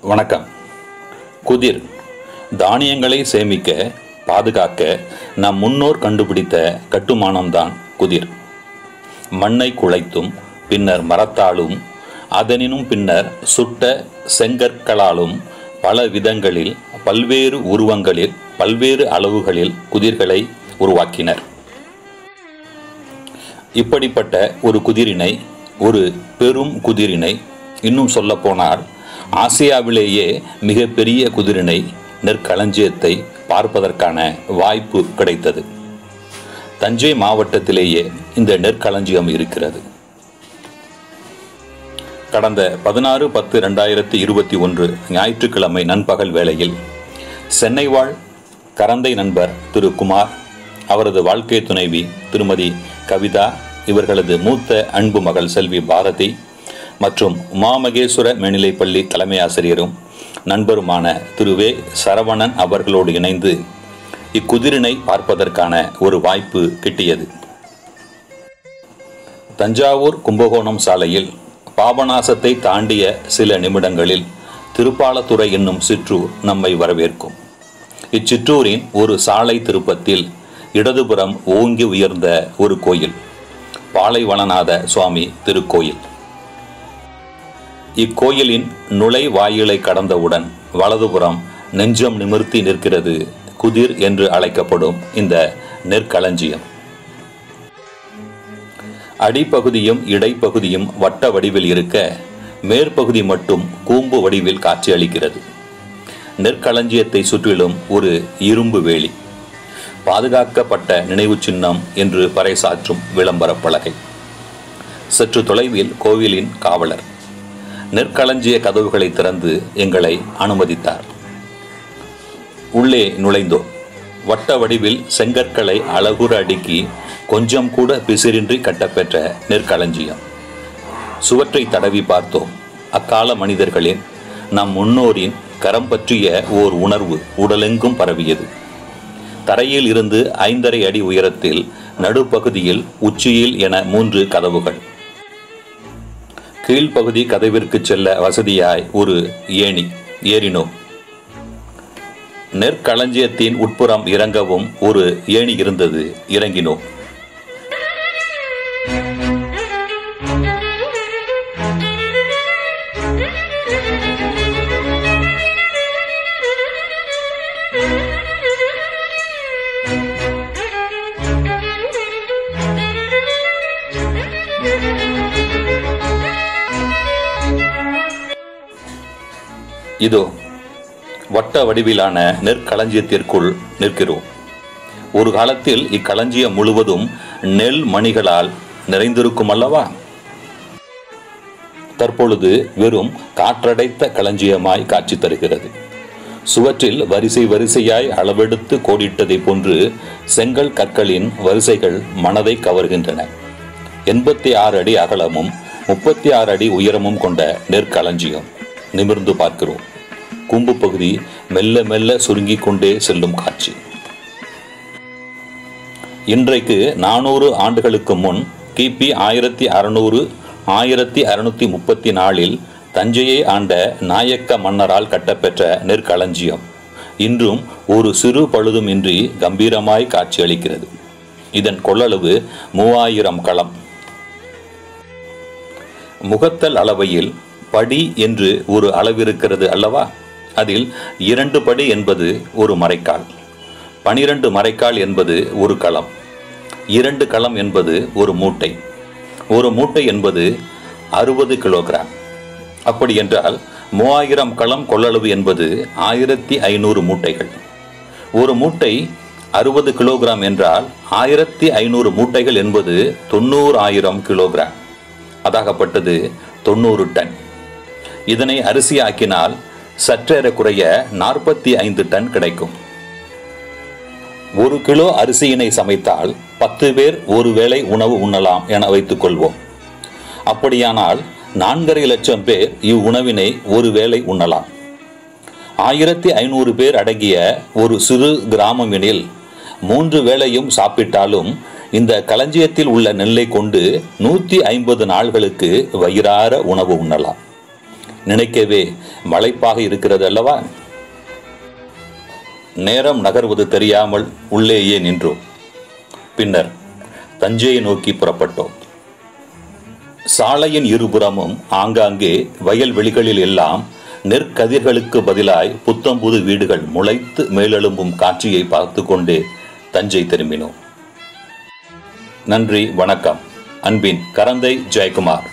வணக்கம் குதிர் தானியங்களை சேமிக்க பாதுகாக்க நம் முன்னோர் கண்டுபிடித்த கட்டுமானம்தான் குதிர் மண்ணை குழைத்தும் பின்னர் மரத்தாலும் அதனினும் பின்னர் சுட்ட செங்கற்களாலும் பல விதங்களில் பல்வேறு உருவங்களில் பல்வேறு அளவுகளில் குதிர்களை உருவாக்கினர் இப்படிப்பட்ட ஒரு குதிரினை ஒரு பெரும் குதிரினை இன்னும் சொல்லப்போனால் ஆசியாவிலேயே மிகப்பெரிய குதிரினை நெற்களஞ்சியத்தை பார்ப்பதற்கான வாய்ப்பு கிடைத்தது தஞ்சை மாவட்டத்திலேயே இந்த நெற்களஞ்சியம் இருக்கிறது கடந்த பதினாறு பத்து ரெண்டாயிரத்தி இருபத்தி ஒன்று ஞாயிற்றுக்கிழமை நண்பகல் வேளையில் சென்னை வாழ் கரந்தை நண்பர் திரு குமார் அவரது வாழ்க்கை துணைவி திருமதி கவிதா இவர்களது மூத்த அன்பு மகள் செல்வி பாரதி மற்றும் உமாமகேஸ்வர மேல்நிலைப்பள்ளி தலைமை ஆசிரியரும் நண்பருமான திரு வே சரவணன் அவர்களோடு இணைந்து இக்குதிரினை பார்ப்பதற்கான ஒரு வாய்ப்பு கிட்டியது தஞ்சாவூர் கும்பகோணம் சாலையில் பாபநாசத்தை தாண்டிய சில நிமிடங்களில் திருப்பாலத்துறை என்னும் சிற்றூர் நம்மை வரவேற்கும் இச்சிற்றூரின் ஒரு சாலை திருப்பத்தில் இடதுபுறம் ஓங்கி உயர்ந்த ஒரு கோயில் பாலைவனநாத சுவாமி திருக்கோயில் இக்கோயிலின் நுழைவாயிலை கடந்தவுடன் வலதுபுறம் நெஞ்சம் நிமிர்த்தி நிற்கிறது குதிர் என்று அழைக்கப்படும் இந்த நெற்களஞ்சியம் அடிப்பகுதியும் இடைப்பகுதியும் வட்ட வடிவில் இருக்க மேற்பகுதி மட்டும் கூம்பு வடிவில் காட்சியளிக்கிறது நெற்களஞ்சியத்தை சுற்றிலும் ஒரு இரும்பு வேலி பாதுகாக்கப்பட்ட நினைவு சின்னம் என்று பறைசாற்றும் விளம்பரப் பலகை சற்று தொலைவில் கோவிலின் காவலர் நெற்களஞ்சிய கதவுகளை திறந்து எங்களை அனுமதித்தார் உள்ளே நுழைந்தோம் வட்ட வடிவில் செங்கற்களை அழகுற அடுக்கி கொஞ்சம் கூட பிசிறின்றி கட்டப்பெற்ற நெற்களஞ்சியம் சுவற்றை தடவி பார்த்தோம் அக்கால மனிதர்களின் நம் முன்னோரின் கரம் பற்றிய ஓர் உணர்வு உடலெங்கும் பரவியது தரையில் இருந்து ஐந்தரை அடி உயரத்தில் நடுப்பகுதியில் உச்சியில் என மூன்று கதவுகள் கீழ்ப்பகுதி கதவிற்கு செல்ல வசதியாய் ஒரு ஏணி ஏறினோம் நெற்களஞ்சியத்தின் உட்புறம் இறங்கவும் ஒரு ஏணி இருந்தது இறங்கினோம் இதோ வட்ட வடிவிலான நெற்களஞ்சியத்திற்குள் நிற்கிறோம் ஒரு காலத்தில் இக்களஞ்சியம் முழுவதும் நெல் மணிகளால் நிறைந்திருக்கும் அல்லவா தற்பொழுது வெறும் காற்றடைத்த களஞ்சியமாய் காட்சி தருகிறது சுவற்றில் வரிசை வரிசையாய் அளவெடுத்து கோடிட்டதை போன்று செங்கல் கற்களின் வரிசைகள் மனதை கவர்கின்றன எண்பத்தி ஆறு அடி அகலமும் முப்பத்தி ஆறு அடி உயரமும் கொண்ட நெற்களஞ்சியம் நிமிர்ந்து பார்க்கிறோம் கூம்பு பகுதி மெல்ல மெல்ல சுருங்கிக் கொண்டே செல்லும் காட்சி இன்றைக்கு நானூறு ஆண்டுகளுக்கு முன் கிபி ஆயிரத்தி அறுநூறு ஆயிரத்தி அறுநூத்தி முப்பத்தி நாலில் தஞ்சையை ஆண்ட நாயக்க மன்னரால் கட்டப்பெற்ற நெற்களஞ்சியம் இன்றும் ஒரு சிறு பழுதும் இன்றி கம்பீரமாய் காட்சியளிக்கிறது இதன் கொள்ளளவு மூவாயிரம் களம் முகத்தல் அளவையில் படி என்று ஒரு அளவிருக்கிறது அல்லவா அதில் இரண்டு படி என்பது ஒரு மறைக்கால் பனிரெண்டு மறைக்கால் என்பது ஒரு களம் இரண்டு களம் என்பது ஒரு மூட்டை ஒரு மூட்டை என்பது அறுபது கிலோகிராம் அப்படி என்றால் மூவாயிரம் களம் கொள்ளளவு என்பது ஆயிரத்தி ஐநூறு மூட்டைகள் ஒரு மூட்டை அறுபது கிலோகிராம் என்றால் ஆயிரத்தி ஐநூறு மூட்டைகள் என்பது தொண்ணூறு ஆயிரம் கிலோகிராம் அதாகப்பட்டது தொண்ணூறு டன் இதனை அரிசியாக்கினால் சற்றேறக்குறைய நாற்பத்தி ஐந்து டன் கிடைக்கும் ஒரு கிலோ அரிசியினை சமைத்தால் பத்து பேர் ஒரு வேளை உணவு உண்ணலாம் என வைத்துக் கொள்வோம் அப்படியானால் நான்கரை லட்சம் பேர் இவ்வுணவினை ஒரு வேளை உண்ணலாம் ஆயிரத்தி ஐநூறு பேர் அடங்கிய ஒரு சிறு கிராமம் எனில் மூன்று வேளையும் சாப்பிட்டாலும் இந்த களஞ்சியத்தில் உள்ள நெல்லை கொண்டு நூற்றி ஐம்பது நாள்களுக்கு வயிறார உணவு உண்ணலாம் நினைக்கவே மலைப்பாக இருக்கிறது அல்லவா நேரம் நகர்வது தெரியாமல் உள்ளேயே நின்றோம் பின்னர் தஞ்சையை நோக்கி புறப்பட்டோம் சாலையின் இருபுறமும் ஆங்காங்கே வயல்வெளிகளில் எல்லாம் நெற்கதிர்களுக்கு பதிலாய் புத்தம்புது வீடுகள் முளைத்து மேலெழும்பும் காட்சியை பார்த்து கொண்டே தஞ்சை திரும்பினோம் நன்றி வணக்கம் அன்பின் கரந்தை ஜெயக்குமார்